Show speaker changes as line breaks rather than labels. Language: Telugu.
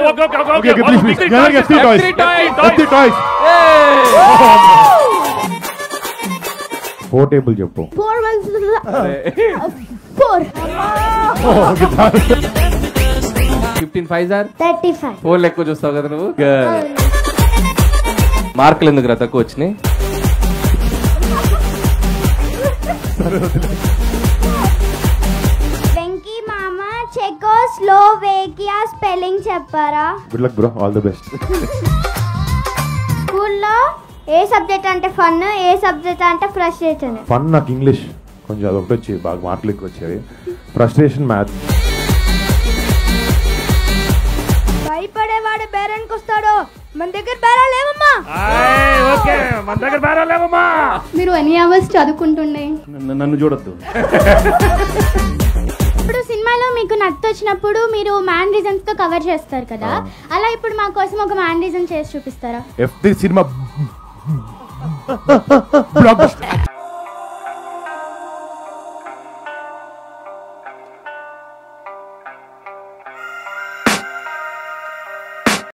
Okay okay okay
Okay, okay, please, please. Can I get three toys?
Three toys.
Get three toys. Four table చెప్పు
four ones four
fifteen five sir
thirty five
ఫోన్లు ఎక్కువ చూస్తావు కదా నువ్వు మార్కులు ఎందుకు రా తక్కువ వచ్చినాయి
వెంకీ మామ చెకో స్లోవేకియా స్పెల్లింగ్ చెప్పారా
good luck bro all the best
స్కూల్లో ఏ సబ్జెక్ట్ అంటే ఫన్ ఏ సబ్జెక్ట్ అంటే ఫ్రస్ట్రేషన్
ఫన్ నాకు ఇంగ్లీష్ కొంచెం అదొకటి వచ్చి బాగా మార్కులు ఎక్కువ వచ్చేవి ఫ్రస్ట్రేషన్ మ్యాథ్
భయపడేవాడు బేరానికి వస్తాడు మన దగ్గర బేరా లేవమ్మా
ఓకే మన దగ్గర బేరా లేవమ్మా
మీరు ఎన్ని అవర్స్ చదువుకుంటుండే
నన్ను చూడొద్దు
ఇప్పుడు సినిమాలో మీకు నత్త వచ్చినప్పుడు మీరు మ్యాన్ రీజన్స్ తో కవర్ చేస్తారు కదా అలా ఇప్పుడు మా కోసం ఒక మ్యాన్ రీజన్ చేసి చూపిస్తారా
ఎఫ్ ది సినిమా బ్లాక్